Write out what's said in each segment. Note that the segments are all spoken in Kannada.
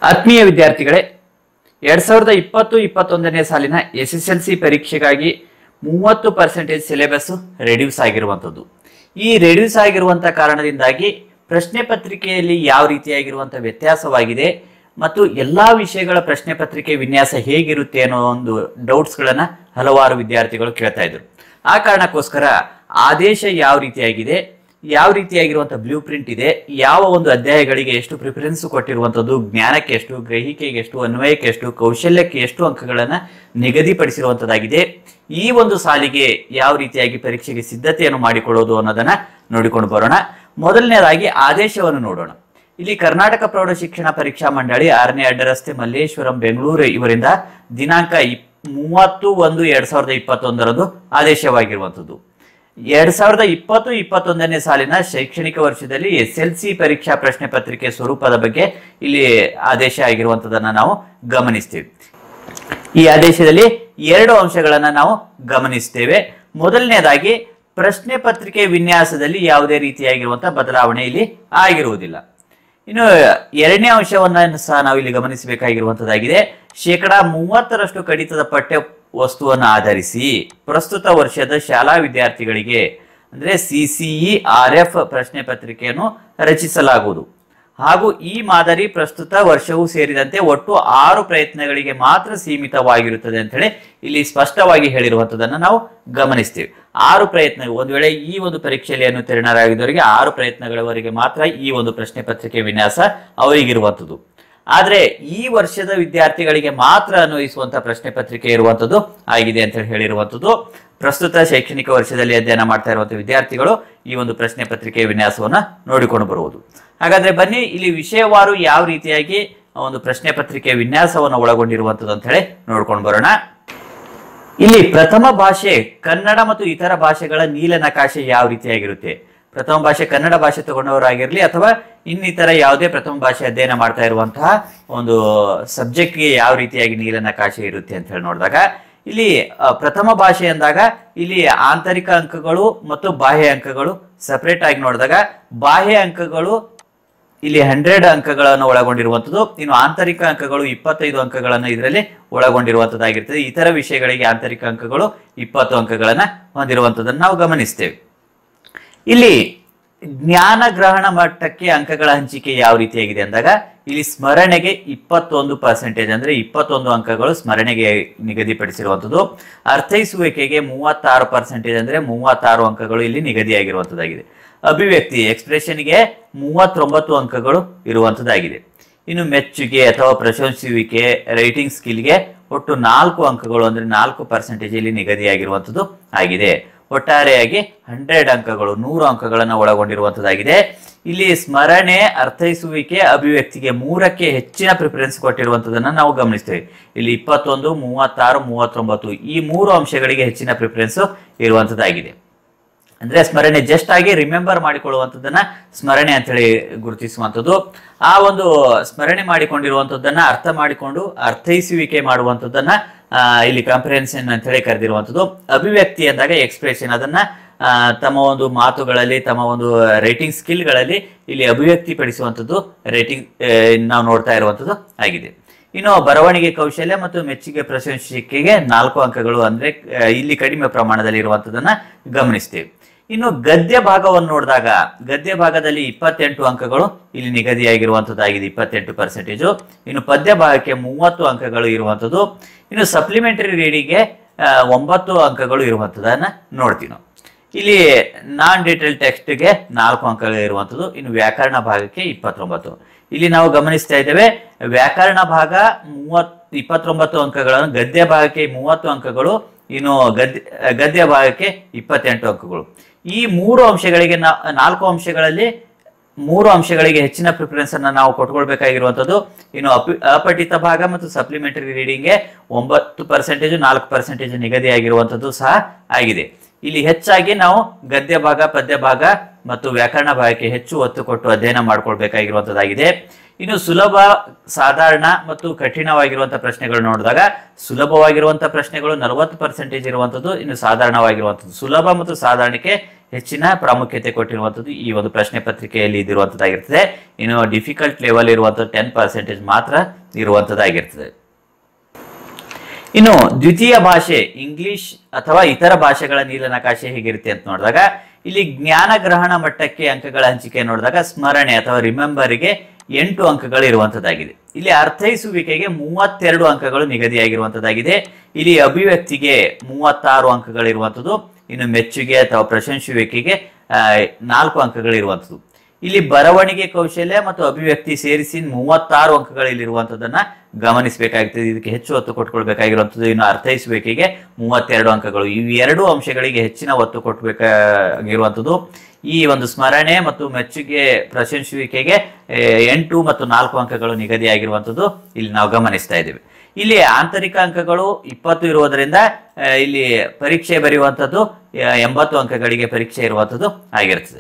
ಆತ್ಮೀಯ ವಿದ್ಯಾರ್ಥಿಗಳೇ ಎರಡ್ ಸಾವಿರದ ಇಪ್ಪತ್ತು ಇಪ್ಪತ್ತೊಂದನೇ ಸಾಲಿನ ಎಸ್ ಎಸ್ ಎಲ್ ಸಿ ಪರೀಕ್ಷೆಗಾಗಿ ಮೂವತ್ತು ಪರ್ಸೆಂಟೇಜ್ ಸಿಲೆಬಸ್ ರೆಡ್ಯೂಸ್ ಆಗಿರುವಂಥದ್ದು ಈ ರೆಡ್ಯೂಸ್ ಆಗಿರುವಂಥ ಕಾರಣದಿಂದಾಗಿ ಪ್ರಶ್ನೆ ಪತ್ರಿಕೆಯಲ್ಲಿ ಯಾವ ರೀತಿಯಾಗಿರುವಂಥ ವ್ಯತ್ಯಾಸವಾಗಿದೆ ಮತ್ತು ಎಲ್ಲಾ ವಿಷಯಗಳ ಪ್ರಶ್ನೆ ಪತ್ರಿಕೆ ವಿನ್ಯಾಸ ಹೇಗಿರುತ್ತೆ ಅನ್ನೋ ಒಂದು ಡೌಟ್ಸ್ಗಳನ್ನ ಹಲವಾರು ವಿದ್ಯಾರ್ಥಿಗಳು ಕೇಳ್ತಾ ಇದ್ರು ಆ ಕಾರಣಕ್ಕೋಸ್ಕರ ಆದೇಶ ಯಾವ ರೀತಿಯಾಗಿದೆ ಯಾವ ರೀತಿಯಾಗಿರುವಂಥ ಬ್ಲೂ ಪ್ರಿಂಟ್ ಇದೆ ಯಾವ ಒಂದು ಅಧ್ಯಾಯಗಳಿಗೆ ಎಷ್ಟು ಪ್ರಿಫರೆನ್ಸ್ ಕೊಟ್ಟಿರುವಂಥದ್ದು ಜ್ಞಾನಕ್ಕೆ ಎಷ್ಟು ಗ್ರಹಿಕೆಗೆ ಎಷ್ಟು ಅನ್ವಯಕ್ಕೆ ಎಷ್ಟು ಕೌಶಲ್ಯಕ್ಕೆ ಎಷ್ಟು ಅಂಕಗಳನ್ನು ನಿಗದಿಪಡಿಸಿರುವಂಥದ್ದಾಗಿದೆ ಈ ಒಂದು ಸಾಲಿಗೆ ಯಾವ ರೀತಿಯಾಗಿ ಪರೀಕ್ಷೆಗೆ ಸಿದ್ಧತೆಯನ್ನು ಮಾಡಿಕೊಳ್ಳೋದು ಅನ್ನೋದನ್ನ ನೋಡಿಕೊಂಡು ಬರೋಣ ಮೊದಲನೇದಾಗಿ ಆದೇಶವನ್ನು ನೋಡೋಣ ಇಲ್ಲಿ ಕರ್ನಾಟಕ ಪ್ರೌಢ ಶಿಕ್ಷಣ ಪರೀಕ್ಷಾ ಮಂಡಳಿ ಆರನೇ ಅಡ್ಡರಸ್ತೆ ಮಲ್ಲೇಶ್ವರಂ ಬೆಂಗಳೂರು ಇವರಿಂದ ದಿನಾಂಕ ಇಪ್- ಮೂವತ್ತು ಒಂದು ಎರಡ್ ಸಾವಿರದ ಇಪ್ಪತ್ತೊಂದರಂದು ಆದೇಶವಾಗಿರುವಂಥದ್ದು ಎರಡ್ ಸಾವಿರದ ಇಪ್ಪತ್ತು ಇಪ್ಪತ್ತೊಂದನೇ ಸಾಲಿನ ಶೈಕ್ಷಣಿಕ ವರ್ಷದಲ್ಲಿ ಎಸ್ ಎಲ್ ಸಿ ಪರೀಕ್ಷಾ ಪ್ರಶ್ನೆ ಪತ್ರಿಕೆ ಸ್ವರೂಪದ ಬಗ್ಗೆ ಇಲ್ಲಿ ಆದೇಶ ಆಗಿರುವಂತದನ್ನ ನಾವು ಗಮನಿಸ್ತೀವಿ ಈ ಆದೇಶದಲ್ಲಿ ಎರಡು ಅಂಶಗಳನ್ನ ನಾವು ಗಮನಿಸ್ತೇವೆ ಮೊದಲನೇದಾಗಿ ಪ್ರಶ್ನೆ ಪತ್ರಿಕೆ ವಿನ್ಯಾಸದಲ್ಲಿ ಯಾವುದೇ ರೀತಿಯಾಗಿರುವಂತಹ ಬದಲಾವಣೆ ಇಲ್ಲಿ ಆಗಿರುವುದಿಲ್ಲ ಇನ್ನು ಎರಡನೇ ಅಂಶವನ್ನ ಸಹ ನಾವು ಇಲ್ಲಿ ಗಮನಿಸಬೇಕಾಗಿರುವಂತದ್ದಾಗಿದೆ ಶೇಕಡಾ ಮೂವತ್ತರಷ್ಟು ಕಡಿತದ ಪಠ್ಯ ವಸ್ತುವನ್ನು ಆಧರಿಸಿ ಪ್ರಸ್ತುತ ವರ್ಷದ ಶಾಲಾ ವಿದ್ಯಾರ್ಥಿಗಳಿಗೆ ಅಂದ್ರೆ ಸಿಸಿಇ ಆರ್ ಎಫ್ ಪ್ರಶ್ನೆ ಪತ್ರಿಕೆಯನ್ನು ರಚಿಸಲಾಗುವುದು ಹಾಗೂ ಈ ಮಾದರಿ ಪ್ರಸ್ತುತ ವರ್ಷವೂ ಸೇರಿದಂತೆ ಒಟ್ಟು ಆರು ಪ್ರಯತ್ನಗಳಿಗೆ ಮಾತ್ರ ಸೀಮಿತವಾಗಿರುತ್ತದೆ ಅಂತ ಹೇಳಿ ಇಲ್ಲಿ ಸ್ಪಷ್ಟವಾಗಿ ಹೇಳಿರುವಂತದನ್ನ ನಾವು ಗಮನಿಸ್ತೀವಿ ಆರು ಪ್ರಯತ್ನ ಒಂದು ವೇಳೆ ಈ ಒಂದು ಪರೀಕ್ಷೆಯಲ್ಲಿ ಅನುತ್ತೀರ್ಣರಾಗಿದ್ದವರಿಗೆ ಆರು ಪ್ರಯತ್ನಗಳವರೆಗೆ ಮಾತ್ರ ಈ ಒಂದು ಪ್ರಶ್ನೆ ಪತ್ರಿಕೆ ವಿನ್ಯಾಸ ಅವರಿಗಿರುವಂಥದ್ದು ಆದ್ರೆ ಈ ವರ್ಷದ ವಿದ್ಯಾರ್ಥಿಗಳಿಗೆ ಮಾತ್ರ ಅನ್ವಯಿಸುವಂತಹ ಪ್ರಶ್ನೆ ಪತ್ರಿಕೆ ಇರುವಂತದ್ದು ಆಗಿದೆ ಅಂತ ಹೇಳಿ ಹೇಳಿರುವಂತದ್ದು ಪ್ರಸ್ತುತ ಶೈಕ್ಷಣಿಕ ವರ್ಷದಲ್ಲಿ ಅಧ್ಯಯನ ಮಾಡ್ತಾ ಇರುವಂತಹ ವಿದ್ಯಾರ್ಥಿಗಳು ಈ ಒಂದು ಪ್ರಶ್ನೆ ಪತ್ರಿಕೆ ವಿನ್ಯಾಸವನ್ನ ನೋಡಿಕೊಂಡು ಬರುವುದು ಹಾಗಾದ್ರೆ ಬನ್ನಿ ಇಲ್ಲಿ ವಿಷಯವಾರು ಯಾವ ರೀತಿಯಾಗಿ ಒಂದು ಪ್ರಶ್ನೆ ಪತ್ರಿಕೆ ವಿನ್ಯಾಸವನ್ನು ಒಳಗೊಂಡಿರುವಂತದ್ದು ಅಂತ ಹೇಳಿ ನೋಡ್ಕೊಂಡು ಬರೋಣ ಇಲ್ಲಿ ಪ್ರಥಮ ಭಾಷೆ ಕನ್ನಡ ಮತ್ತು ಇತರ ಭಾಷೆಗಳ ನೀಲನಕಾಶೆ ಯಾವ ರೀತಿಯಾಗಿರುತ್ತೆ ಪ್ರಥಮ ಭಾಷೆ ಕನ್ನಡ ಭಾಷೆ ತಗೊಂಡವರಾಗಿರ್ಲಿ ಅಥವಾ ಇನ್ನಿತರ ಯಾವುದೇ ಪ್ರಥಮ ಭಾಷೆ ಅಧ್ಯಯನ ಮಾಡ್ತಾ ಇರುವಂತಹ ಒಂದು ಸಬ್ಜೆಕ್ಟ್ಗೆ ಯಾವ ರೀತಿಯಾಗಿ ನೀಲನಕಾಶೆ ಇರುತ್ತೆ ಅಂತ ಹೇಳಿ ನೋಡಿದಾಗ ಇಲ್ಲಿ ಅ, ಪ್ರಥಮ ಭಾಷೆ ಅಂದಾಗ ಇಲ್ಲಿ ಆಂತರಿಕ ಅಂಕಗಳು ಮತ್ತು ಬಾಹ್ಯ ಅಂಕಗಳು ಸಪರೇಟ್ ಆಗಿ ನೋಡಿದಾಗ ಬಾಹ್ಯ ಅಂಕಗಳು ಇಲ್ಲಿ ಹಂಡ್ರೆಡ್ ಅಂಕಗಳನ್ನು ಒಳಗೊಂಡಿರುವಂಥದ್ದು ಇನ್ನು ಆಂತರಿಕ ಅಂಕಗಳು ಇಪ್ಪತ್ತೈದು ಅಂಕಗಳನ್ನು ಇದರಲ್ಲಿ ಒಳಗೊಂಡಿರುವಂಥದ್ದಾಗಿರ್ತದೆ ಇತರ ವಿಷಯಗಳಿಗೆ ಆಂತರಿಕ ಅಂಕಗಳು ಇಪ್ಪತ್ತು ಅಂಕಗಳನ್ನು ಹೊಂದಿರುವಂಥದ್ದನ್ನು ನಾವು ಗಮನಿಸ್ತೇವೆ ಇಲ್ಲಿ ಜ್ಞಾನ ಗ್ರಹಣ ಮಟ್ಟಕ್ಕೆ ಅಂಕಗಳ ಹಂಚಿಕೆ ಯಾವ ರೀತಿಯಾಗಿದೆ ಅಂದಾಗ ಇಲ್ಲಿ ಸ್ಮರಣೆಗೆ ಇಪ್ಪತ್ತೊಂದು ಪರ್ಸೆಂಟೇಜ್ ಅಂದ್ರೆ ಇಪ್ಪತ್ತೊಂದು ಅಂಕಗಳು ಸ್ಮರಣೆಗೆ ನಿಗದಿಪಡಿಸಿರುವಂಥದ್ದು ಅರ್ಥೈಸುವಿಕೆಗೆ ಮೂವತ್ತಾರು ಪರ್ಸೆಂಟೇಜ್ ಅಂದ್ರೆ ಮೂವತ್ತಾರು ಅಂಕಗಳು ಇಲ್ಲಿ ನಿಗದಿಯಾಗಿರುವಂಥದ್ದಾಗಿದೆ ಅಭಿವ್ಯಕ್ತಿ ಎಕ್ಸ್ಪ್ರೆಷನ್ಗೆ ಮೂವತ್ತೊಂಬತ್ತು ಅಂಕಗಳು ಇರುವಂಥದ್ದಾಗಿದೆ ಇನ್ನು ಮೆಚ್ಚುಗೆ ಅಥವಾ ಪ್ರಶಂಸುವಿಕೆ ರೈಟಿಂಗ್ ಸ್ಕಿಲ್ಗೆ ಒಟ್ಟು ನಾಲ್ಕು ಅಂಕಗಳು ಅಂದ್ರೆ ನಾಲ್ಕು ಪರ್ಸೆಂಟೇಜ್ ಇಲ್ಲಿ ನಿಗದಿಯಾಗಿರುವಂಥದ್ದು ಆಗಿದೆ ಒಟ್ಟಾರೆಯಾಗಿ ಹಂಡ್ರೆಡ್ ಅಂಕಗಳು ನೂರು ಅಂಕಗಳನ್ನು ಒಳಗೊಂಡಿರುವಂಥದ್ದಾಗಿದೆ ಇಲ್ಲಿ ಸ್ಮರಣೆ ಅರ್ಥೈಸುವಿಕೆ ಅಭಿವ್ಯಕ್ತಿಗೆ ಮೂರಕ್ಕೆ ಹೆಚ್ಚಿನ ಪ್ರಿಫರೆನ್ಸ್ ಕೊಟ್ಟಿರುವಂಥದ್ದನ್ನ ನಾವು ಗಮನಿಸ್ತೇವೆ ಇಲ್ಲಿ ಇಪ್ಪತ್ತೊಂದು ಮೂವತ್ತಾರು ಮೂವತ್ತೊಂಬತ್ತು ಈ ಮೂರು ಅಂಶಗಳಿಗೆ ಹೆಚ್ಚಿನ ಪ್ರಿಫರೆನ್ಸ್ ಇರುವಂಥದ್ದಾಗಿದೆ ಅಂದ್ರೆ ಸ್ಮರಣೆ ಜಸ್ಟ್ ಆಗಿ ರಿಮೆಂಬರ್ ಮಾಡಿಕೊಳ್ಳುವಂಥದ್ದನ್ನ ಸ್ಮರಣೆ ಅಂತ ಹೇಳಿ ಗುರುತಿಸುವಂಥದ್ದು ಆ ಒಂದು ಸ್ಮರಣೆ ಮಾಡಿಕೊಂಡಿರುವಂಥದ್ದನ್ನ ಅರ್ಥ ಮಾಡಿಕೊಂಡು ಅರ್ಥೈಸುವಿಕೆ ಮಾಡುವಂಥದ್ದನ್ನ ಆ, ಇಲ್ಲಿ ಕಾಂಪ್ರಿಹೆನ್ಷನ್ ಅಂತ ಹೇಳಿ ಕರೆದಿರುವಂಥದ್ದು ಅಭಿವ್ಯಕ್ತಿ ಅಂದಾಗ ಎಕ್ಸ್ಪ್ರೆಷನ್ ಅದನ್ನ ಆ, ತಮ್ಮ ಒಂದು ಮಾತುಗಳಲ್ಲಿ ತಮ್ಮ ಒಂದು ರೈಟಿಂಗ್ ಸ್ಕಿಲ್ಗಳಲ್ಲಿ ಇಲ್ಲಿ ಅಭಿವ್ಯಕ್ತಿ ಪಡಿಸುವಂಥದ್ದು ರೈಟಿಂಗ್ ನಾವು ನೋಡ್ತಾ ಇರುವಂಥದ್ದು ಆಗಿದೆ ಇನ್ನು ಬರವಣಿಗೆ ಕೌಶಲ್ಯ ಮತ್ತು ಮೆಚ್ಚುಗೆ ಪ್ರಶಂಸಿಕೆಗೆ ನಾಲ್ಕು ಅಂಕಗಳು ಅಂದ್ರೆ ಆ, ಇಲ್ಲಿ ಕಡಿಮೆ ಪ್ರಮಾಣದಲ್ಲಿ ಇರುವಂತದನ್ನ ಗಮನಿಸ್ತೇವೆ ಇನ್ನು ಗದ್ಯ ಭಾಗವನ್ನು ನೋಡಿದಾಗ ಗದ್ಯ ಭಾಗದಲ್ಲಿ ಇಪ್ಪತ್ತೆಂಟು ಅಂಕಗಳು ಇಲ್ಲಿ ನಿಗದಿಯಾಗಿರುವಂತದ್ದಾಗಿದೆ ಇಪ್ಪತ್ತೆಂಟು ಪರ್ಸೆಂಟೇಜು ಇನ್ನು ಪದ್ಯ ಭಾಗಕ್ಕೆ ಮೂವತ್ತು ಅಂಕಗಳು ಇರುವಂತದ್ದು ಇನ್ನು ಸಪ್ಲಿಮೆಂಟರಿ ರೀಡಿಂಗ್ಗೆ ಆ, ಒಂಬತ್ತು ಅಂಕಗಳು ಇರುವಂತದನ್ನ ನೋಡ್ತೀವಿ ನಾವು ಇಲ್ಲಿ ನಾನ್ ಡೀಟೇಲ್ ಟೆಕ್ಸ್ಟ್ಗೆ ನಾಲ್ಕು ಅಂಕಗಳು ಇರುವಂಥದ್ದು ಇನ್ನು ವ್ಯಾಕರಣ ಭಾಗಕ್ಕೆ ಇಪ್ಪತ್ತೊಂಬತ್ತು ಇಲ್ಲಿ ನಾವು ಗಮನಿಸ್ತಾ ಇದ್ದೇವೆ ವ್ಯಾಕರಣ ಭಾಗ ಮೂವತ್ ಇಪ್ಪತ್ತೊಂಬತ್ತು ಅಂಕಗಳನ್ನು ಗದ್ಯ ಭಾಗಕ್ಕೆ ಮೂವತ್ತು ಅಂಕಗಳು ಇನ್ನು ಗದ್ಯ ಗದ್ಯ ಭಾಗಕ್ಕೆ ಇಪ್ಪತ್ತೆಂಟು ಅಂಕಗಳು ಈ ಮೂರು ಅಂಶಗಳಿಗೆ ನಾ- ನಾಲ್ಕು ಅಂಶಗಳಲ್ಲಿ ಮೂರು ಅಂಶಗಳಿಗೆ ಹೆಚ್ಚಿನ ಪ್ರಿಫರೆನ್ಸ್ ಅನ್ನ ನಾವು ಕೊಟ್ಕೊಳ್ಬೇಕಾಗಿರುವಂಥದ್ದು ಇನ್ನು ಅಪಿ ಅಪಠಿತ ಭಾಗ ಮತ್ತು ಸಪ್ಲಿಮೆಂಟರಿ ರೀಡಿಂಗ್ಗೆ ಒಂಬತ್ತು ಪರ್ಸೆಂಟೇಜ್ ನಾಲ್ಕು ಪರ್ಸೆಂಟೇಜ್ ನಿಗದಿಯಾಗಿರುವಂಥದ್ದು ಸಹ ಆಗಿದೆ ಇಲ್ಲಿ ಹೆಚ್ಚಾಗಿ ನಾವು ಗದ್ಯ ಭಾಗ ಪದ್ಯ ಭಾಗ ಮತ್ತು ವ್ಯಾಕರಣ ಭಾಗಕ್ಕೆ ಹೆಚ್ಚು ಒತ್ತು ಕೊಟ್ಟು ಅಧ್ಯಯನ ಮಾಡ್ಕೊಳ್ಬೇಕಾಗಿರುವಂತದ್ದಾಗಿದೆ ಇನ್ನು ಸುಲಭ ಸಾಧಾರಣ ಮತ್ತು ಕಠಿಣವಾಗಿರುವಂತಹ ಪ್ರಶ್ನೆಗಳು ನೋಡಿದಾಗ ಸುಲಭವಾಗಿರುವಂತಹ ಪ್ರಶ್ನೆಗಳು ನಲವತ್ತು ಪರ್ಸೆಂಟೇಜ್ ಇರುವಂತದ್ದು ಇನ್ನು ಸಾಧಾರಣವಾಗಿರುವಂತದ್ದು ಸುಲಭ ಮತ್ತು ಸಾಧಾರಣಕ್ಕೆ ಹೆಚ್ಚಿನ ಪ್ರಾಮುಖ್ಯತೆ ಕೊಟ್ಟಿರುವಂತದ್ದು ಈ ಒಂದು ಪ್ರಶ್ನೆ ಪತ್ರಿಕೆಯಲ್ಲಿ ಇದಿರುವಂತದ್ದಾಗಿರ್ತದೆ ಇನ್ನು ಡಿಫಿಕಲ್ಟ್ ಲೆವೆಲ್ ಇರುವಂತದ್ದು ಟೆನ್ ಪರ್ಸೆಂಟೇಜ್ ಮಾತ್ರ ಇರುವಂತದ್ದಾಗಿರ್ತದೆ ಇನ್ನು ದ್ವಿತೀಯ ಭಾಷೆ ಇಂಗ್ಲಿಷ್ ಅಥವಾ ಇತರ ಭಾಷೆಗಳ ನೀಲನಕಾಶೆ ಹೇಗಿರುತ್ತೆ ಅಂತ ನೋಡಿದಾಗ ಇಲ್ಲಿ ಜ್ಞಾನ ಗ್ರಹಣ ಮಟ್ಟಕ್ಕೆ ಅಂಕಗಳ ಹಂಚಿಕೆ ನೋಡಿದಾಗ ಸ್ಮರಣೆ ಅಥವಾ ರಿಮೆಂಬರಿಗೆ ಎಂಟು ಅಂಕಗಳು ಇರುವಂತದ್ದಾಗಿದೆ ಇಲ್ಲಿ ಅರ್ಥೈಸುವಿಕೆಗೆ ಮೂವತ್ತೆರಡು ಅಂಕಗಳು ನಿಗದಿಯಾಗಿರುವಂತದ್ದಾಗಿದೆ ಇಲ್ಲಿ ಅಭಿವ್ಯಕ್ತಿಗೆ ಮೂವತ್ತಾರು ಅಂಕಗಳು ಇರುವಂತದ್ದು ಇನ್ನು ಮೆಚ್ಚುಗೆ ಅಥವಾ ಪ್ರಶಂಸುವಿಕೆಗೆ ಆ, ನಾಲ್ಕು ಅಂಕಗಳು ಇರುವಂತದ್ದು ಇಲ್ಲಿ ಬರವಣಿಗೆ ಕೌಶಲ್ಯ ಮತ್ತು ಅಭಿವ್ಯಕ್ತಿ ಸೇರಿಸಿ ಮೂವತ್ತಾರು ಅಂಕಗಳು ಇಲ್ಲಿರುವಂತದನ್ನ ಗಮನಿಸಬೇಕಾಗ್ತದೆ ಇದಕ್ಕೆ ಹೆಚ್ಚು ಒತ್ತು ಕೊಟ್ಕೊಳ್ಬೇಕಾಗಿರುವಂಥದ್ದು ಇನ್ನು ಅರ್ಥೈಸುವಿಕೆಗೆ ಮೂವತ್ತೆರಡು ಅಂಕಗಳು ಇವು ಎರಡು ಅಂಶಗಳಿಗೆ ಹೆಚ್ಚಿನ ಒತ್ತು ಕೊಟ್ಟಬೇಕಾಗಿರುವಂಥದ್ದು ಈ ಒಂದು ಸ್ಮರಣೆ ಮತ್ತು ಮೆಚ್ಚುಗೆ ಪ್ರಶಂಸುವಿಕೆಗೆ ಆ, ಎಂಟು ಮತ್ತು ನಾಲ್ಕು ಅಂಕಗಳು ನಿಗದಿಯಾಗಿರುವಂಥದ್ದು ಇಲ್ಲಿ ನಾವು ಗಮನಿಸ್ತಾ ಇದ್ದೇವೆ ಇಲ್ಲಿ ಆಂತರಿಕ ಅಂಕಗಳು ಇಪ್ಪತ್ತು ಇರುವುದರಿಂದ ಆ, ಇಲ್ಲಿ ಪರೀಕ್ಷೆ ಬರೆಯುವಂಥದ್ದು ಆ, ಎಂಬತ್ತು ಅಂಕಗಳಿಗೆ ಪರೀಕ್ಷೆ ಇರುವಂಥದ್ದು ಆಗಿರ್ತದೆ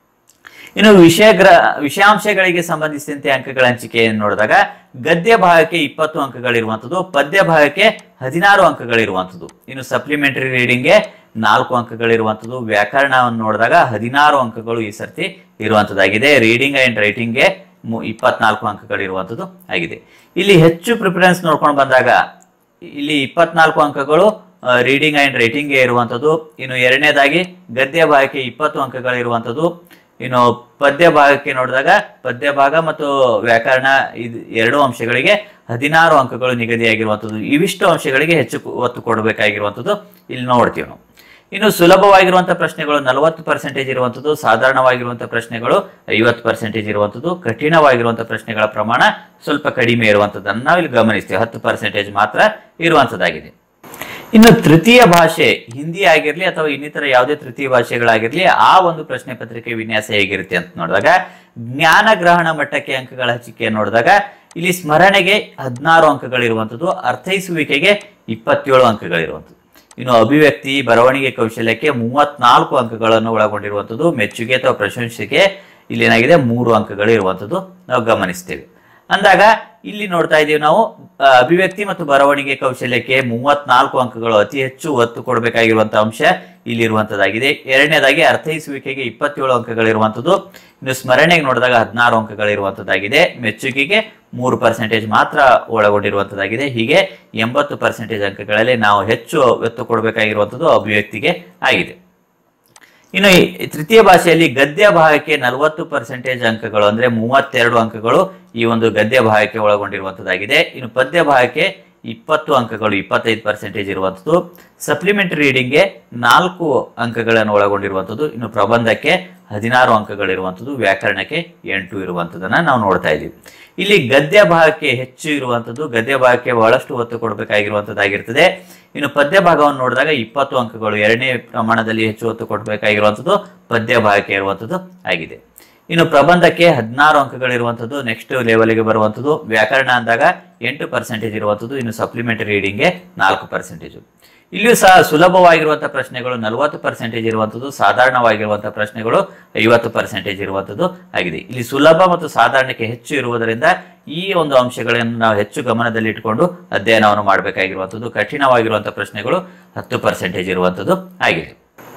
ಇನ್ನು ವಿಷಯ ಗ್ರ ವಿಷಯಾಂಶಗಳಿಗೆ ಸಂಬಂಧಿಸಿದಂತೆ ಅಂಕಗಳ ಹಂಚಿಕೆಯನ್ನು ನೋಡಿದಾಗ ಗದ್ಯ ಭಾಗಕ್ಕೆ ಇಪ್ಪತ್ತು ಅಂಕಗಳಿರುವಂಥದ್ದು ಪದ್ಯ ಭಾಗಕ್ಕೆ ಹದಿನಾರು ಅಂಕಗಳಿರುವಂಥದ್ದು ಇನ್ನು ಸಪ್ಲಿಮೆಂಟರಿ ರೀಡಿಂಗ್ಗೆ ನಾಲ್ಕು ಅಂಕಗಳಿರುವಂಥದ್ದು ವ್ಯಾಕರಣವನ್ನು ನೋಡಿದಾಗ ಹದಿನಾರು ಅಂಕಗಳು ಈ ಸರ್ತಿ ಇರುವಂಥದ್ದಾಗಿದೆ ರೀಡಿಂಗ್ ಅಂಡ್ ರೈಟಿಂಗ್ಗೆ ಇಪ್ಪತ್ನಾಲ್ಕು ಅಂಕಗಳಿರುವಂಥದ್ದು ಆಗಿದೆ ಇಲ್ಲಿ ಹೆಚ್ಚು ಪ್ರಿಫರೆನ್ಸ್ ನೋಡ್ಕೊಂಡು ಬಂದಾಗ ಇಲ್ಲಿ ಇಪ್ಪತ್ನಾಲ್ಕು ಅಂಕಗಳು ರೀಡಿಂಗ್ ಅಂಡ್ ರೈಟಿಂಗ್ಗೆ ಇರುವಂಥದ್ದು ಇನ್ನು ಎರಡನೇದಾಗಿ ಗದ್ಯ ಭಾಗಕ್ಕೆ ಇಪ್ಪತ್ತು ಅಂಕಗಳಿರುವಂಥದ್ದು ಇನ್ನು ಪದ್ಯ ಭಾಗಕ್ಕೆ ನೋಡಿದಾಗ ಪದ್ಯ ಭಾಗ ಮತ್ತು ವ್ಯಾಕರಣ ಇದು ಎರಡು ಅಂಶಗಳಿಗೆ ಹದಿನಾರು ಅಂಕಗಳು ನಿಗದಿಯಾಗಿರುವಂಥದ್ದು ಇವಿಷ್ಟು ಅಂಶಗಳಿಗೆ ಹೆಚ್ಚು ಕು- ಒತ್ತು ಕೊಡಬೇಕಾಗಿರುವಂಥದ್ದು ಇಲ್ಲಿ ನೋಡ್ತೀವಿ ನಾವು ಇನ್ನು ಸುಲಭವಾಗಿರುವಂತಹ ಪ್ರಶ್ನೆಗಳು ನಲವತ್ತು ಪರ್ಸೆಂಟೇಜ್ ಇರುವಂಥದ್ದು ಸಾಧಾರಣವಾಗಿರುವಂತಹ ಪ್ರಶ್ನೆಗಳು ಐವತ್ತು ಪರ್ಸೆಂಟೇಜ್ ಇರುವಂಥದ್ದು ಕಠಿಣವಾಗಿರುವಂತಹ ಪ್ರಶ್ನೆಗಳ ಪ್ರಮಾಣ ಸ್ವಲ್ಪ ಕಡಿಮೆ ಇರುವಂಥದ್ದನ್ನು ನಾವು ಇಲ್ಲಿ ಗಮನಿಸ್ತೀವಿ ಹತ್ತು ಪರ್ಸೆಂಟೇಜ್ ಮಾತ್ರ ಇರುವಂಥದ್ದಾಗಿದೆ ಇನ್ನು ತೃತೀಯ ಭಾಷೆ ಹಿಂದಿ ಆಗಿರ್ಲಿ ಅಥವಾ ಇನ್ನಿತರ ಯಾವುದೇ ತೃತೀಯ ಭಾಷೆಗಳಾಗಿರ್ಲಿ ಆ ಒಂದು ಪ್ರಶ್ನೆ ಪತ್ರಿಕೆ ವಿನ್ಯಾಸ ಹೇಗಿರುತ್ತೆ ಅಂತ ನೋಡಿದಾಗ ಜ್ಞಾನ ಗ್ರಹಣ ಮಟ್ಟಕ್ಕೆ ಅಂಕಗಳ ಹಂಚಿಕೆ ನೋಡಿದಾಗ ಇಲ್ಲಿ ಸ್ಮರಣೆಗೆ ಹದಿನಾರು ಅಂಕಗಳಿರುವಂಥದ್ದು ಅರ್ಥೈಸುವಿಕೆಗೆ ಇಪ್ಪತ್ತೇಳು ಅಂಕಗಳಿರುವಂಥದ್ದು ಇನ್ನು ಅಭಿವ್ಯಕ್ತಿ ಬರವಣಿಗೆ ಕೌಶಲ್ಯಕ್ಕೆ ಮೂವತ್ನಾಲ್ಕು ಅಂಕಗಳನ್ನು ಒಳಗೊಂಡಿರುವಂಥದ್ದು ಮೆಚ್ಚುಗೆ ಅಥವಾ ಪ್ರಶಂಸೆಗೆ ಇಲ್ಲಿ ಏನಾಗಿದೆ ಮೂರು ಅಂಕಗಳು ಇರುವಂಥದ್ದು ನಾವು ಗಮನಿಸ್ತೇವೆ ಅಂದಾಗ ಇಲ್ಲಿ ನೋಡ್ತಾ ಇದ್ದೀವಿ ನಾವು ಆ, ಅಭಿವ್ಯಕ್ತಿ ಮತ್ತು ಬರವಣಿಗೆ ಕೌಶಲ್ಯಕ್ಕೆ ಮೂವತ್ನಾಲ್ಕು ಅಂಕಗಳು ಅತಿ ಹೆಚ್ಚು ಒತ್ತು ಕೊಡಬೇಕಾಗಿರುವಂತಹ ಅಂಶ ಇಲ್ಲಿರುವಂತದ್ದಾಗಿದೆ ಎರಡನೇದಾಗಿ ಅರ್ಥೈಸುವಿಕೆಗೆ ಇಪ್ಪತ್ತೇಳು ಅಂಕಗಳಿರುವಂಥದ್ದು ಇನ್ನು ಸ್ಮರಣೆಗೆ ನೋಡಿದಾಗ ಹದಿನಾರು ಅಂಕಗಳಿರುವಂಥದ್ದಾಗಿದೆ ಮೆಚ್ಚುಗೆಗೆ ಮೂರು ಪರ್ಸೆಂಟೇಜ್ ಮಾತ್ರ ಒಳಗೊಂಡಿರುವಂಥದ್ದಾಗಿದೆ ಹೀಗೆ ಎಂಬತ್ತು ಪರ್ಸೆಂಟೇಜ್ ಅಂಕಗಳಲ್ಲಿ ನಾವು ಹೆಚ್ಚು ಒತ್ತು ಕೊಡಬೇಕಾಗಿರುವಂಥದ್ದು ಅಭಿವ್ಯಕ್ತಿಗೆ ಆಗಿದೆ ಇನ್ನು ಈ ತೃತೀಯ ಭಾಷೆಯಲ್ಲಿ ಗದ್ಯ ಭಾಗಕ್ಕೆ ನಲವತ್ತು ಪರ್ಸೆಂಟೇಜ್ ಅಂಕಗಳು ಅಂದ್ರೆ ಮೂವತ್ತೆರಡು ಅಂಕಗಳು ಈ ಒಂದು ಗದ್ಯ ಭಾಗಕ್ಕೆ ಒಳಗೊಂಡಿರುವಂತದ್ದಾಗಿದೆ ಇನ್ನು ಪದ್ಯ ಭಾಗಕ್ಕೆ ಇಪ್ಪತ್ತು ಅಂಕಗಳು ಇಪ್ಪತ್ತೈದು ಪರ್ಸೆಂಟೇಜ್ ಇರುವಂಥದ್ದು ಸಪ್ಲಿಮೆಂಟರಿ ರೀಡಿಂಗ್ಗೆ ನಾಲ್ಕು ಅಂಕಗಳನ್ನು ಒಳಗೊಂಡಿರುವಂಥದ್ದು ಇನ್ನು ಪ್ರಬಂಧಕ್ಕೆ ಹದಿನಾರು ಅಂಕಗಳಿರುವಂಥದ್ದು ವ್ಯಾಕರಣಕ್ಕೆ ಎಂಟು ಇರುವಂಥದ್ದನ್ನ ನಾವು ನೋಡ್ತಾ ಇದ್ದೀವಿ ಇಲ್ಲಿ ಗದ್ಯ ಭಾಗಕ್ಕೆ ಹೆಚ್ಚು ಇರುವಂಥದ್ದು ಗದ್ಯ ಭಾಗಕ್ಕೆ ಬಹಳಷ್ಟು ಒತ್ತು ಕೊಡಬೇಕಾಗಿರುವಂಥದ್ದಾಗಿರ್ತದೆ ಇನ್ನು ಪದ್ಯ ಭಾಗವನ್ನು ನೋಡಿದಾಗ ಇಪ್ಪತ್ತು ಅಂಕಗಳು ಎರಡನೇ ಪ್ರಮಾಣದಲ್ಲಿ ಹೆಚ್ಚು ಒತ್ತು ಕೊಡಬೇಕಾಗಿರುವಂಥದ್ದು ಪದ್ಯ ಭಾಗಕ್ಕೆ ಇರುವಂಥದ್ದು ಆಗಿದೆ ಇನ್ನು ಪ್ರಬಂಧಕ್ಕೆ ಹದಿನಾರು ಅಂಕಗಳಿರುವಂಥದ್ದು ನೆಕ್ಸ್ಟ್ ಲೆವೆಲ್ಗೆ ಬರುವಂಥದ್ದು ವ್ಯಾಕರಣ ಅಂದಾಗ ಎಂಟು ಪರ್ಸೆಂಟೇಜ್ ಇರುವಂಥದ್ದು ಇನ್ನು ಸಪ್ಲಿಮೆಂಟರಿ ರೀಡಿಂಗ್ಗೆ ನಾಲ್ಕು ಪರ್ಸೆಂಟೇಜು ಇಲ್ಲಿಯೂ ಸಹ ಸುಲಭವಾಗಿರುವಂತಹ ಪ್ರಶ್ನೆಗಳು ನಲವತ್ತು ಪರ್ಸೆಂಟೇಜ್ ಇರುವಂಥದ್ದು ಸಾಧಾರಣವಾಗಿರುವಂತಹ ಪ್ರಶ್ನೆಗಳು ಐವತ್ತು ಪರ್ಸೆಂಟೇಜ್ ಇರುವಂಥದ್ದು ಆಗಿದೆ ಇಲ್ಲಿ ಸುಲಭ ಮತ್ತು ಸಾಧಾರಣಕ್ಕೆ ಹೆಚ್ಚು ಇರುವುದರಿಂದ ಈ ಒಂದು ಅಂಶಗಳನ್ನು ನಾವು ಹೆಚ್ಚು ಗಮನದಲ್ಲಿಟ್ಟುಕೊಂಡು ಅಧ್ಯಯನವನ್ನು ಮಾಡಬೇಕಾಗಿರುವಂಥದ್ದು ಕಠಿಣವಾಗಿರುವಂತಹ ಪ್ರಶ್ನೆಗಳು ಹತ್ತು ಪರ್ಸೆಂಟೇಜ್ ಇರುವಂಥದ್ದು ಆಗಿದೆ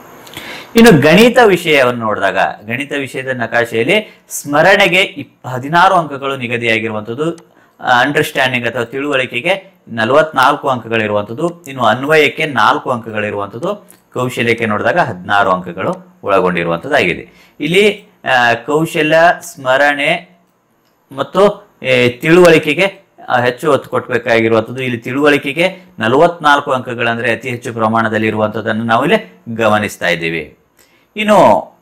ಇನ್ನು ಗಣಿತ ವಿಷಯವನ್ನು ನೋಡಿದಾಗ ಗಣಿತ ವಿಷಯದ ನಕಾಶೆಯಲ್ಲಿ ಸ್ಮರಣೆಗೆ ಇಪ್ ಹದಿನಾರು ಅಂಕಗಳು ನಿಗದಿಯಾಗಿರುವಂಥದ್ದು ಅಂಡರ್ಸ್ಟ್ಯಾಂಡಿಂಗ್ ಅಥವಾ ತಿಳುವಳಿಕೆಗೆ ನಲವತ್ನಾಲ್ಕು ಅಂಕಗಳಿರುವಂಥದ್ದು ಇನ್ನು ಅನ್ವಯಕ್ಕೆ ನಾಲ್ಕು ಅಂಕಗಳಿರುವಂಥದ್ದು ಕೌಶಲ್ಯಕ್ಕೆ ನೋಡಿದಾಗ ಹದಿನಾರು ಅಂಕಗಳು ಒಳಗೊಂಡಿರುವಂಥದ್ದಾಗಿದೆ ಇಲ್ಲಿ ಆ, ಕೌಶಲ್ಯ ಸ್ಮರಣೆ ಮತ್ತು ಏ, ತಿಳುವಳಿಕೆಗೆ ಆ, ಹೆಚ್ಚು ಒತ್ತು ಕೊಟ್ಟಬೇಕಾಗಿರುವಂಥದ್ದು ಇಲ್ಲಿ ತಿಳುವಳಿಕೆಗೆ ನಲವತ್ನಾಲ್ಕು ಅಂಕಗಳಂದ್ರೆ ಅತಿ ಹೆಚ್ಚು ಪ್ರಮಾಣದಲ್ಲಿ ಇರುವಂಥದ್ದನ್ನು ನಾವು ಇಲ್ಲಿ ಗಮನಿಸ್ತಾ ಇದ್ದೀವಿ ಇನ್ನು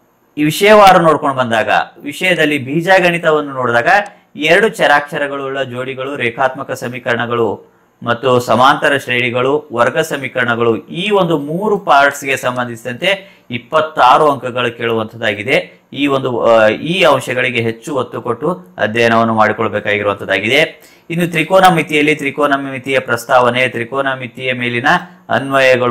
ಈ ವಿಷಯವಾರು ನೋಡ್ಕೊಂಡು ಬಂದಾಗ ವಿಷಯದಲ್ಲಿ ಬೀಜಗಣಿತವನ್ನು ನೋಡಿದಾಗ ಎರಡು ಚರಾಕ್ಷರಗಳುಳ್ಳ ಜೋಡಿಗಳು ರೇಖಾತ್ಮಕ ಸಮೀಕರಣಗಳು ಮತ್ತು ಸಮಾಂತರ ಶ್ರೇಣಿಗಳು ವರ್ಗ ಸಮೀಕರಣಗಳು ಈ ಒಂದು ಮೂರು ಪಾರ್ಟ್ಸ್ಗೆ ಸಂಬಂಧಿಸಿದಂತೆ ಇಪ್ಪತ್ತಾರು ಅಂಕಗಳು ಕೇಳುವಂಥದ್ದಾಗಿದೆ ಈ ಒಂದು ಆ, ಈ ಅಂಶಗಳಿಗೆ ಹೆಚ್ಚು ಒತ್ತು ಕೊಟ್ಟು ಅಧ್ಯಯನವನ್ನು ಮಾಡಿಕೊಳ್ಬೇಕಾಗಿರುವಂಥದ್ದಾಗಿದೆ ಇನ್ನು ತ್ರಿಕೋನ ಮಿತಿಯಲ್ಲಿ ತ್ರಿಕೋನ ಮಿತಿಯ ಪ್ರಸ್ತಾವನೆ ತ್ರಿಕೋನ ಮಿತಿಯ ಮೇಲಿನ ಅನ್ವಯಗಳು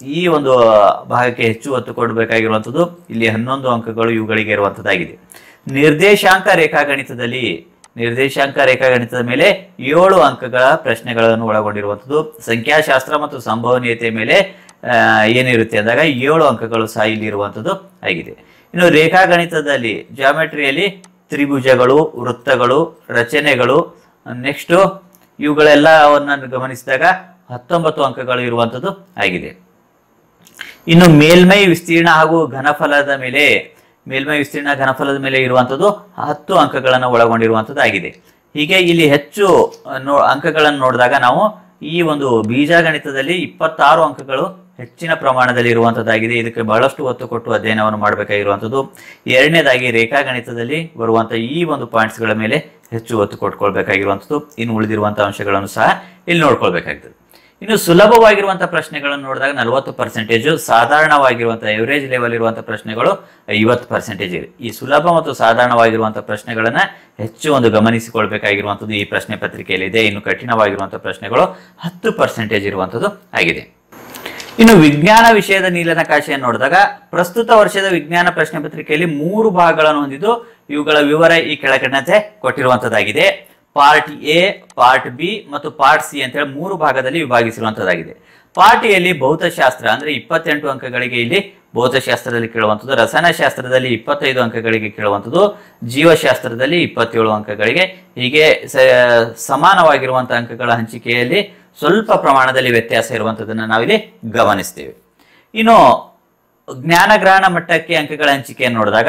ಈ ಒಂದು ಭಾಗಕ್ಕೆ ಹೆಚ್ಚು ಒತ್ತು ಕೊಡಬೇಕಾಗಿರುವಂಥದ್ದು ಇಲ್ಲಿ ಹನ್ನೊಂದು ಅಂಕಗಳು ಇವುಗಳಿಗೆ ಇರುವಂಥದ್ದಾಗಿದೆ ನಿರ್ದೇಶಾಂಕ ರೇಖಾಗಣಿತದಲ್ಲಿ ನಿರ್ದೇಶಾಂಕ ರೇಖಾಗಣಿತದ ಮೇಲೆ ಏಳು ಅಂಕಗಳ ಪ್ರಶ್ನೆಗಳನ್ನು ಒಳಗೊಂಡಿರುವಂಥದ್ದು ಸಂಖ್ಯಾಶಾಸ್ತ್ರ ಮತ್ತು ಸಂಭವನೀಯತೆ ಮೇಲೆ ಆ, ಏನಿರುತ್ತೆ ಅಂದಾಗ ಏಳು ಅಂಕಗಳು ಸಹ ಇಲ್ಲಿ ಇರುವಂಥದ್ದು ಆಗಿದೆ ಇನ್ನು ರೇಖಾಗಣಿತದಲ್ಲಿ ಜಾಮೆಟ್ರಿಯಲ್ಲಿ ತ್ರಿಭುಜಗಳು ವೃತ್ತಗಳು ರಚನೆಗಳು ನೆಕ್ಸ್ಟು ಇವುಗಳೆಲ್ಲವನ್ನು ಗಮನಿಸಿದಾಗ ಹತ್ತೊಂಬತ್ತು ಅಂಕಗಳು ಇರುವಂಥದ್ದು ಆಗಿದೆ ಇನ್ನು ಮೇಲ್ಮೈ ವಿಸ್ತೀರ್ಣ ಹಾಗೂ ಘನಫಲದ ಮೇಲೆ ಮೇಲ್ಮೈ ವಿಸ್ತೀರ್ಣ ಘನಫಲದ ಮೇಲೆ ಇರುವಂಥದ್ದು ಹತ್ತು ಅಂಕಗಳನ್ನು ಒಳಗೊಂಡಿರುವಂಥದ್ದು ಆಗಿದೆ ಹೀಗೆ ಇಲ್ಲಿ ಹೆಚ್ಚು ಅಹ್, ನೋ ಅಂಕಗಳನ್ನು ನೋಡಿದಾಗ ನಾವು ಈ ಒಂದು ಬೀಜಗಣಿತದಲ್ಲಿ ಇಪ್ಪತ್ತಾರು ಅಂಕಗಳು ಹೆಚ್ಚಿನ ಪ್ರಮಾಣದಲ್ಲಿ ಇರುವಂಥದ್ದಾಗಿದೆ ಇದಕ್ಕೆ ಬಹಳಷ್ಟು ಒತ್ತು ಕೊಟ್ಟು ಅಧ್ಯಯನವನ್ನು ಮಾಡಬೇಕಾಗಿರುವಂಥದ್ದು ಎರಡನೇದಾಗಿ ರೇಖಾಗಣಿತದಲ್ಲಿ ಬರುವಂಥ ಈ ಒಂದು ಪಾಯಿಂಟ್ಸ್ಗಳ ಮೇಲೆ ಹೆಚ್ಚು ಒತ್ತು ಕೊಟ್ಕೊಳ್ಬೇಕಾಗಿರುವಂಥದ್ದು ಇನ್ನು ಉಳಿದಿರುವಂಥ ಅಂಶಗಳನ್ನು ಸಹ ಇಲ್ಲಿ ನೋಡ್ಕೊಳ್ಬೇಕಾಗ್ತದೆ ಇನ್ನು ಸುಲಭವಾಗಿರುವಂತಹ ಪ್ರಶ್ನೆಗಳನ್ನು ನೋಡಿದಾಗ ನಲವತ್ತು ಪರ್ಸೆಂಟೇಜು ಸಾಧಾರಣವಾಗಿರುವಂತಹ ಎವರೇಜ್ ಲೆವೆಲ್ ಇರುವಂತಹ ಪ್ರಶ್ನೆಗಳು ಐವತ್ತು ಪರ್ಸೆಂಟೇಜ್ ಇದೆ ಈ ಸುಲಭ ಮತ್ತು ಸಾಧಾರಣವಾಗಿರುವಂತಹ ಪ್ರಶ್ನೆಗಳನ್ನ ಹೆಚ್ಚು ಒಂದು ಗಮನಿಸಿಕೊಳ್ಬೇಕಾಗಿರುವಂಥದ್ದು ಈ ಪ್ರಶ್ನೆ ಪತ್ರಿಕೆಯಲ್ಲಿ ಇದೆ ಇನ್ನು ಕಠಿಣವಾಗಿರುವಂತಹ ಪ್ರಶ್ನೆಗಳು ಹತ್ತು ಪರ್ಸೆಂಟೇಜ್ ಇರುವಂಥದ್ದು ಆಗಿದೆ ಇನ್ನು ವಿಜ್ಞಾನ ವಿಷಯದ ನೀಲನಕಾಶೆಯನ್ನು ನೋಡಿದಾಗ ಪ್ರಸ್ತುತ ವರ್ಷದ ವಿಜ್ಞಾನ ಪ್ರಶ್ನೆ ಪತ್ರಿಕೆಯಲ್ಲಿ ಮೂರು ಭಾಗಗಳನ್ನು ಹೊಂದಿದ್ದು ಇವುಗಳ ವಿವರ ಈ ಕೆಳಕಂಡಂತೆ ಕೊಟ್ಟಿರುವಂತದ್ದಾಗಿದೆ ಪಾರ್ಟ್ ಎ ಪಾರ್ಟ್ ಬಿ ಮತ್ತು ಪಾರ್ಟ್ ಸಿ ಅಂತ ಹೇಳಿ ಮೂರು ಭಾಗದಲ್ಲಿ ವಿಭಾಗಿಸಿರುವಂತದ್ದಾಗಿದೆ ಪಾರ್ಟ್ ಎಲ್ಲಿ ಭೌತಶಾಸ್ತ್ರ ಅಂದ್ರೆ ಇಪ್ಪತ್ತೆಂಟು ಅಂಕಗಳಿಗೆ ಇಲ್ಲಿ ಭೌತಶಾಸ್ತ್ರದಲ್ಲಿ ಕೇಳುವಂಥದ್ದು ರಸಾಯನಶಾಸ್ತ್ರದಲ್ಲಿ ಇಪ್ಪತ್ತೈದು ಅಂಕಗಳಿಗೆ ಕೇಳುವಂಥದ್ದು ಜೀವಶಾಸ್ತ್ರದಲ್ಲಿ ಇಪ್ಪತ್ತೇಳು ಅಂಕಗಳಿಗೆ ಹೀಗೆ ಸ- ಸಮಾನವಾಗಿರುವಂತಹ ಅಂಕಗಳ ಹಂಚಿಕೆಯಲ್ಲಿ ಸ್ವಲ್ಪ ಪ್ರಮಾಣದಲ್ಲಿ ವ್ಯತ್ಯಾಸ ಇರುವಂಥದ್ದನ್ನು ನಾವಿಲ್ಲಿ ಗಮನಿಸ್ತೇವೆ ಇನ್ನು ಜ್ಞಾನಗ್ರಹಣ ಮಟ್ಟಕ್ಕೆ ಅಂಕಗಳ ಹಂಚಿಕೆಯನ್ನು ನೋಡಿದಾಗ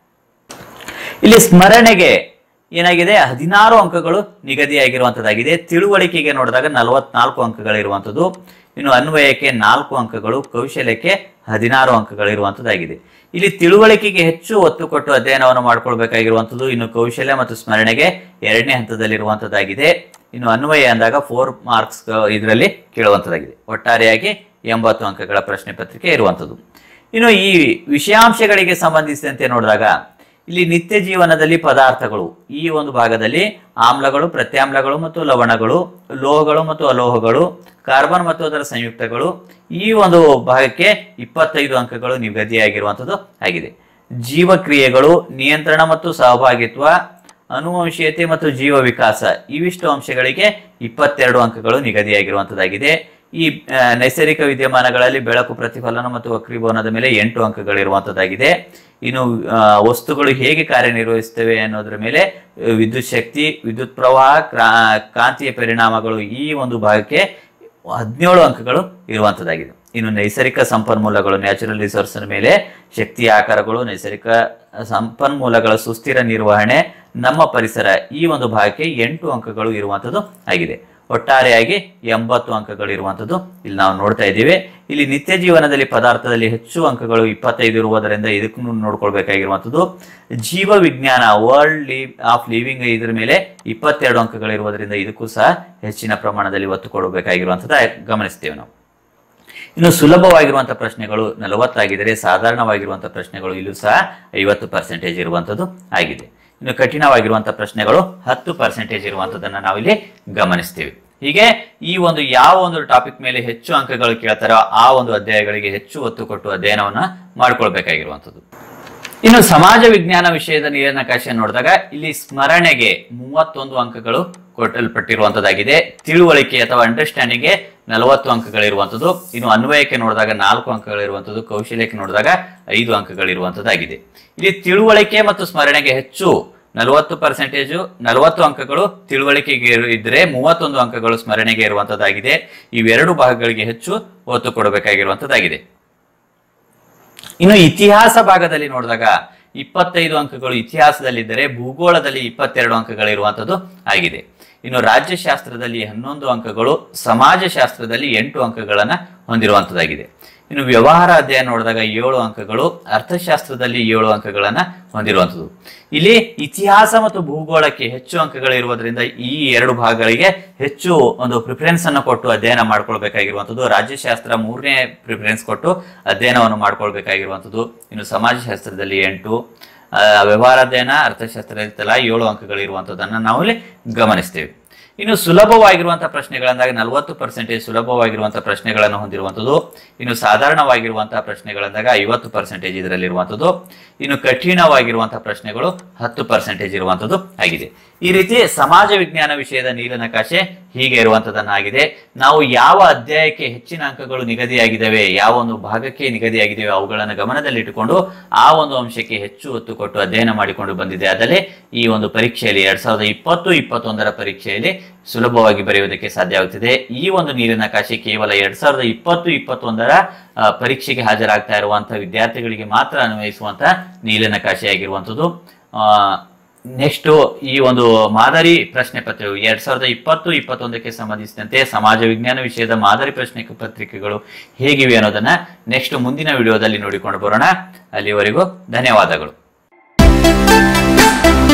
ಇಲ್ಲಿ ಸ್ಮರಣೆಗೆ ಏನಾಗಿದೆ ಹದಿನಾರು ಅಂಕಗಳು ನಿಗದಿಯಾಗಿರುವಂಥದ್ದಾಗಿದೆ ತಿಳುವಳಿಕೆಗೆ ನೋಡಿದಾಗ ನಲವತ್ನಾಲ್ಕು ಅಂಕಗಳಿರುವಂಥದ್ದು ಇನ್ನು ಅನ್ವಯಕ್ಕೆ ನಾಲ್ಕು ಅಂಕಗಳು ಕೌಶಲ್ಯಕ್ಕೆ ಹದಿನಾರು ಅಂಕಗಳು ಇರುವಂಥದ್ದಾಗಿದೆ ಇಲ್ಲಿ ತಿಳುವಳಿಕೆಗೆ ಹೆಚ್ಚು ಒತ್ತು ಕೊಟ್ಟು ಅಧ್ಯಯನವನ್ನು ಮಾಡ್ಕೊಳ್ಬೇಕಾಗಿರುವಂಥದ್ದು ಇನ್ನು ಕೌಶಲ್ಯ ಮತ್ತು ಸ್ಮರಣೆಗೆ ಎರಡನೇ ಹಂತದಲ್ಲಿರುವಂಥದ್ದಾಗಿದೆ ಇನ್ನು ಅನ್ವಯ ಅಂದಾಗ ಫೋರ್ ಮಾರ್ಕ್ಸ್ ಇದರಲ್ಲಿ ಕೇಳುವಂಥದ್ದಾಗಿದೆ ಒಟ್ಟಾರೆಯಾಗಿ ಎಂಬತ್ತು ಅಂಕಗಳ ಪ್ರಶ್ನೆ ಪತ್ರಿಕೆ ಇರುವಂಥದ್ದು ಇನ್ನು ಈ ವಿಷಯಾಂಶಗಳಿಗೆ ಸಂಬಂಧಿಸಿದಂತೆ ನೋಡಿದಾಗ ಇಲ್ಲಿ ನಿತ್ಯ ಜೀವನದಲ್ಲಿ ಪದಾರ್ಥಗಳು ಈ ಒಂದು ಭಾಗದಲ್ಲಿ ಆಮ್ಲಗಳು ಪ್ರತ್ಯಾಮ್ಲಗಳು ಮತ್ತು ಲವಣಗಳು ಲೋಹಗಳು ಮತ್ತು ಅಲೋಹಗಳು ಕಾರ್ಬನ್ ಮತ್ತು ಅದರ ಸಂಯುಕ್ತಗಳು ಈ ಒಂದು ಭಾಗಕ್ಕೆ ಇಪ್ಪತ್ತೈದು ಅಂಕಗಳು ನಿಗದಿಯಾಗಿರುವಂಥದ್ದು ಆಗಿದೆ ಜೀವಕ್ರಿಯೆಗಳು ನಿಯಂತ್ರಣ ಮತ್ತು ಸಹಭಾಗಿತ್ವ ಅನುವಂಶೀಯತೆ ಮತ್ತು ಜೀವ ವಿಕಾಸ ಇವಿಷ್ಟು ಅಂಶಗಳಿಗೆ ಇಪ್ಪತ್ತೆರಡು ಅಂಕಗಳು ನಿಗದಿಯಾಗಿರುವಂಥದ್ದಾಗಿದೆ ಈ ಆ, ನೈಸರ್ಗಿಕ ವಿದ್ಯಮಾನಗಳಲ್ಲಿ ಬೆಳಕು ಪ್ರತಿಫಲನ ಮತ್ತು ವಕ್ರೀಭವನದ ಮೇಲೆ ಎಂಟು ಅಂಕಗಳಿರುವಂಥದ್ದಾಗಿದೆ ಇನ್ನು ಆ, ವಸ್ತುಗಳು ಹೇಗೆ ಕಾರ್ಯನಿರ್ವಹಿಸ್ತವೆ ಅನ್ನೋದ್ರ ಮೇಲೆ ಆ, ವಿದ್ಯುತ್ ಶಕ್ತಿ ವಿದ್ಯುತ್ ಪ್ರವಾಹ ಕ್ರಾ- ಕಾಂತಿಯ ಪರಿಣಾಮಗಳು ಈ ಒಂದು ಭಾಗಕ್ಕೆ ಹದಿನೇಳು ಅಂಕಗಳು ಇರುವಂಥದ್ದಾಗಿದೆ ಇನ್ನು ನೈಸರ್ಗಿಕ ಸಂಪನ್ಮೂಲಗಳು ನ್ಯಾಚುರಲ್ ರಿಸೋರ್ಸ್ ಮೇಲೆ ಶಕ್ತಿ ಆಕಾರಗಳು ನೈಸರ್ಗಿಕ ಸಂಪನ್ಮೂಲಗಳ ಸುಸ್ಥಿರ ನಿರ್ವಹಣೆ ನಮ್ಮ ಪರಿಸರ ಈ ಒಂದು ಭಾಗಕ್ಕೆ ಎಂಟು ಅಂಕಗಳು ಇರುವಂಥದ್ದು ಆಗಿದೆ ಒಟ್ಟಾರೆಯಾಗಿ ಎಂಬತ್ತು ಅಂಕಗಳು ಇರುವಂಥದ್ದು ಇಲ್ಲಿ ನಾವು ನೋಡ್ತಾ ಇದ್ದೀವಿ ಇಲ್ಲಿ ನಿತ್ಯ ಜೀವನದಲ್ಲಿ ಪದಾರ್ಥದಲ್ಲಿ ಹೆಚ್ಚು ಅಂಕಗಳು ಇಪ್ಪತ್ತೈದು ಇರುವುದರಿಂದ ಇದಕ್ಕೂ ನೋಡ್ಕೊಳ್ಬೇಕಾಗಿರುವಂಥದ್ದು ಜೀವ ವಿಜ್ಞಾನ ವರ್ಲ್ಡ್ ಲೀವ್ ಆಫ್ ಲಿವಿಂಗ್ ಇದ್ರ ಮೇಲೆ ಇಪ್ಪತ್ತೆರಡು ಅಂಕಗಳು ಇರುವುದರಿಂದ ಇದಕ್ಕೂ ಸಹ ಹೆಚ್ಚಿನ ಪ್ರಮಾಣದಲ್ಲಿ ಒತ್ತು ಕೊಡಬೇಕಾಗಿರುವಂಥದ್ದು ಗಮನಿಸ್ತೇವೆ ನಾವು ಇನ್ನು ಸುಲಭವಾಗಿರುವಂತಹ ಪ್ರಶ್ನೆಗಳು ನಲವತ್ತಾಗಿದ್ದರೆ ಸಾಧಾರಣವಾಗಿರುವಂತಹ ಪ್ರಶ್ನೆಗಳು ಇಲ್ಲೂ ಸಹ ಐವತ್ತು ಪರ್ಸೆಂಟೇಜ್ ಇರುವಂಥದ್ದು ಆಗಿದೆ ಇನ್ನು ಕಠಿಣವಾಗಿರುವಂತಹ ಪ್ರಶ್ನೆಗಳು ಹತ್ತು ಪರ್ಸೆಂಟೇಜ್ ಇರುವಂಥದ್ದನ್ನ ನಾವಿಲ್ಲಿ ಗಮನಿಸ್ತೀವಿ ಹೀಗೆ ಈ ಒಂದು ಯಾವ ಒಂದು ಟಾಪಿಕ್ ಮೇಲೆ ಹೆಚ್ಚು ಅಂಕಗಳು ಕೇಳ್ತಾರೋ ಆ ಒಂದು ಅಧ್ಯಾಯಗಳಿಗೆ ಹೆಚ್ಚು ಒತ್ತು ಕೊಟ್ಟು ಅಧ್ಯಯನವನ್ನ ಮಾಡ್ಕೊಳ್ಬೇಕಾಗಿರುವಂಥದ್ದು ಇನ್ನು ಸಮಾಜ ವಿಜ್ಞಾನ ವಿಷಯದ ನೀಲನಕಾಶೆ ನೋಡಿದಾಗ ಇಲ್ಲಿ ಸ್ಮರಣೆಗೆ ಮೂವತ್ತೊಂದು ಅಂಕಗಳು ಕೊಟ್ಟಲ್ಪಟ್ಟಿರುವಂತದ್ದಾಗಿದೆ ತಿಳುವಳಿಕೆ ಅಥವಾ ಅಂಡರ್ಸ್ಟ್ಯಾಂಡಿಂಗ್ಗೆ ನಲವತ್ತು ಅಂಕಗಳಿರುವಂಥದ್ದು ಇನ್ನು ಅನ್ವಯಕ್ಕೆ ನೋಡಿದಾಗ ನಾಲ್ಕು ಅಂಕಗಳಿರುವಂಥದ್ದು ಕೌಶಲ್ಯಕ್ಕೆ ನೋಡಿದಾಗ ಐದು ಅಂಕಗಳಿರುವಂಥದ್ದಾಗಿದೆ ಇಲ್ಲಿ ತಿಳುವಳಿಕೆ ಮತ್ತು ಸ್ಮರಣೆಗೆ ಹೆಚ್ಚು ನಲವತ್ತು ಪರ್ಸೆಂಟೇಜು ನಲವತ್ತು ಅಂಕಗಳು ತಿಳುವಳಿಕೆಗೆ ಇರು- ಇದ್ರೆ ಮೂವತ್ತೊಂದು ಅಂಕಗಳು ಸ್ಮರಣೆಗೆ ಇರುವಂತದ್ದಾಗಿದೆ ಇವೆರಡು ಭಾಗಗಳಿಗೆ ಹೆಚ್ಚು ಒತ್ತು ಕೊಡಬೇಕಾಗಿರುವಂತದ್ದಾಗಿದೆ ಇನ್ನು ಇತಿಹಾಸ ಭಾಗದಲ್ಲಿ ನೋಡಿದಾಗ ಇಪ್ಪತ್ತೈದು ಅಂಕಗಳು ಇತಿಹಾಸದಲ್ಲಿದ್ದರೆ ಭೂಗೋಳದಲ್ಲಿ ಇಪ್ಪತ್ತೆರಡು ಅಂಕಗಳಿರುವಂಥದ್ದು ಆಗಿದೆ ಇನ್ನು ರಾಜ್ಯಶಾಸ್ತ್ರದಲ್ಲಿ ಹನ್ನೊಂದು ಅಂಕಗಳು ಸಮಾಜಶಾಸ್ತ್ರದಲ್ಲಿ ಎಂಟು ಅಂಕಗಳನ್ನ ಹೊಂದಿರುವಂಥದ್ದಾಗಿದೆ ಇನ್ನು ವ್ಯವಹಾರ ಅಧ್ಯಯನ ನೋಡಿದಾಗ ಏಳು ಅಂಕಗಳು ಅರ್ಥಶಾಸ್ತ್ರದಲ್ಲಿ ಏಳು ಅಂಕಗಳನ್ನ ಹೊಂದಿರುವಂಥದ್ದು ಇಲ್ಲಿ ಇತಿಹಾಸ ಮತ್ತು ಭೂಗೋಳಕ್ಕೆ ಹೆಚ್ಚು ಅಂಕಗಳು ಇರುವುದರಿಂದ ಈ ಎರಡು ಭಾಗಗಳಿಗೆ ಹೆಚ್ಚು ಒಂದು ಪ್ರಿಫರೆನ್ಸ್ ಅನ್ನು ಕೊಟ್ಟು ಅಧ್ಯಯನ ಮಾಡ್ಕೊಳ್ಬೇಕಾಗಿರುವಂಥದ್ದು ರಾಜ್ಯಶಾಸ್ತ್ರ ಮೂರನೇ ಪ್ರಿಫರೆನ್ಸ್ ಕೊಟ್ಟು ಅಧ್ಯಯನವನ್ನು ಮಾಡ್ಕೊಳ್ಬೇಕಾಗಿರುವಂಥದ್ದು ಇನ್ನು ಸಮಾಜಶಾಸ್ತ್ರದಲ್ಲಿ ಎಂಟು ಆ, ವ್ಯವಹಾರ ಅಧ್ಯಯನ ಅರ್ಥಶಾಸ್ತ್ರದಲ್ಲಿ ತಲಾ ಏಳು ಅಂಕಗಳು ಇರುವಂಥದ್ದನ್ನು ನಾವು ಇಲ್ಲಿ ಗಮನಿಸ್ತೇವೆ ಇನ್ನು ಸುಲಭವಾಗಿರುವಂತಹ ಪ್ರಶ್ನೆಗಳಂದಾಗ ನಲವತ್ತು ಪರ್ಸೆಂಟೇಜ್ ಸುಲಭವಾಗಿರುವಂತಹ ಪ್ರಶ್ನೆಗಳನ್ನು ಹೊಂದಿರುವಂಥದ್ದು ಇನ್ನು ಸಾಧಾರಣವಾಗಿರುವಂತಹ ಪ್ರಶ್ನೆಗಳಂದಾಗ ಐವತ್ತು ಪರ್ಸೆಂಟೇಜ್ ಇದರಲ್ಲಿರುವಂಥದ್ದು ಇನ್ನು ಕಠಿಣವಾಗಿರುವಂತಹ ಪ್ರಶ್ನೆಗಳು ಹತ್ತು ಪರ್ಸೆಂಟೇಜ್ ಇರುವಂಥದ್ದು ಆಗಿದೆ ಈ ರೀತಿ ಸಮಾಜ ವಿಜ್ಞಾನ ವಿಷಯದ ನೀಲನಕಾಶೆ ಹೀಗೆ ಇರುವಂತದನ್ನಾಗಿದೆ ನಾವು ಯಾವ ಅಧ್ಯಾಯಕ್ಕೆ ಹೆಚ್ಚಿನ ಅಂಕಗಳು ನಿಗದಿಯಾಗಿದ್ದಾವೆ ಯಾವ ಒಂದು ಭಾಗಕ್ಕೆ ನಿಗದಿಯಾಗಿದ್ದಾವೆ ಅವುಗಳನ್ನು ಗಮನದಲ್ಲಿಟ್ಟುಕೊಂಡು ಆ ಒಂದು ಅಂಶಕ್ಕೆ ಹೆಚ್ಚು ಒತ್ತು ಕೊಟ್ಟು ಅಧ್ಯಯನ ಮಾಡಿಕೊಂಡು ಬಂದಿದೆ ಅದಲ್ಲೇ ಈ ಒಂದು ಪರೀಕ್ಷೆಯಲ್ಲಿ ಎರಡ್ ಸಾವಿರದ ಇಪ್ಪತ್ತು ಇಪ್ಪತ್ತೊಂದರ ಪರೀಕ್ಷೆಯಲ್ಲಿ ಸುಲಭವಾಗಿ ಬರೆಯುವುದಕ್ಕೆ ಸಾಧ್ಯ ಆಗುತ್ತಿದೆ ಈ ಒಂದು ನೀಲಿನಕಾಶೆ ಕೇವಲ ಎರಡ್ ಸಾವಿರದ ಇಪ್ಪತ್ತು ಇಪ್ಪತ್ತೊಂದರ ಆ, ಪರೀಕ್ಷೆಗೆ ಹಾಜರಾಗ್ತಾ ಇರುವಂತಹ ವಿದ್ಯಾರ್ಥಿಗಳಿಗೆ ಮಾತ್ರ ಅನ್ವಯಿಸುವಂತಹ ನೀಲನಕಾಶೆ ಆಗಿರುವಂಥದ್ದು ನೆಕ್ಸ್ಟ್ ಈ ಒಂದು ಮಾದರಿ ಪ್ರಶ್ನೆ ಪತ್ರಿಕೆಗಳು ಎರಡ್ ಸಾವಿರದ ಇಪ್ಪತ್ತು ಇಪ್ಪತ್ತೊಂದಕ್ಕೆ ಸಂಬಂಧಿಸಿದಂತೆ ಸಮಾಜ ವಿಜ್ಞಾನ ವಿಷಯದ ಮಾದರಿ ಪ್ರಶ್ನೆ ಪತ್ರಿಕೆಗಳು ಹೇಗಿವೆ ಅನ್ನೋದನ್ನ ನೆಕ್ಸ್ಟ್ ಮುಂದಿನ ವಿಡಿಯೋದಲ್ಲಿ ನೋಡಿಕೊಂಡು ಬರೋಣ ಅಲ್ಲಿವರೆಗೂ ಧನ್ಯವಾದಗಳು